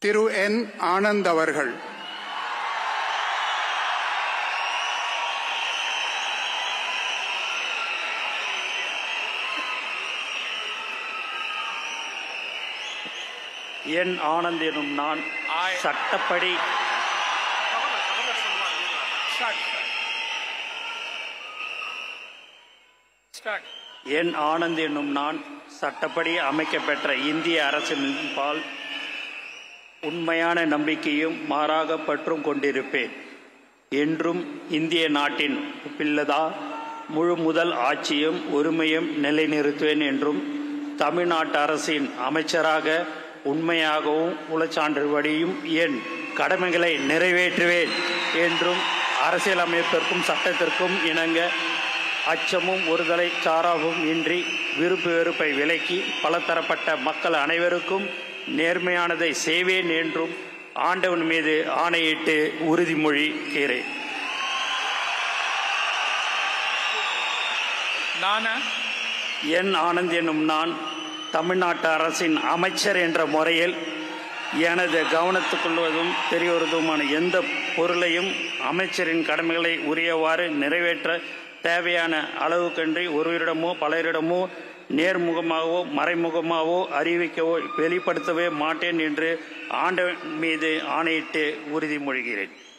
திரு என் ஆனந்த் அவர்கள் என் ஆனந்த் எனும் நான் I- சட்டப்படி Start. Start. என் ஆனந்த் என்னும் நான் சட்டப்படி அமைக்கப்பெற்ற இந்திய அரசின்பால் உண்மையான நம்பிக்கையும் மாறாக பற்றும் கொண்டிருப்பேன் என்றும் இந்திய நாட்டின் பிள்ளதா முழு முதல் ஆட்சியும் உரிமையும் நிலைநிறுத்துவேன் என்றும் தமிழ்நாட்டு அரசின் அமைச்சராக உண்மையாகவும் உளச்சான்றுபடியும் என் கடமைகளை நிறைவேற்றுவேன் என்றும் அரசியலமைப்பிற்கும் சட்டத்திற்கும் இணங்க அச்சமும் ஒருதலை சாராவும் இன்றி விருப்பு வெறுப்பை விலக்கி பலதரப்பட்ட மக்கள் அனைவருக்கும் நேர்மையானதை செய்வேன் என்றும் ஆண்டவன் மீது ஆணையிட்டு உறுதிமொழி கேறேன் நானா என் ஆனந்த் என்னும் நான் தமிழ்நாட்டு அரசின் அமைச்சர் என்ற முறையில் எனது கவனத்துக்கொள்வதும் தெரியவதுமான எந்த பொருளையும் அமைச்சரின் கடமைகளை உரியவாறு நிறைவேற்ற தேவையான அளவுக்கன்றி ஒருவரிடமோ பலரிடமோ நேர்முகமாகவோ மறைமுகமாகவோ அறிவிக்கவோ வெளிப்படுத்தவே மாட்டேன் என்று ஆண்டவன் மீது ஆணையிட்டு உறுதிமொழிகிறேன்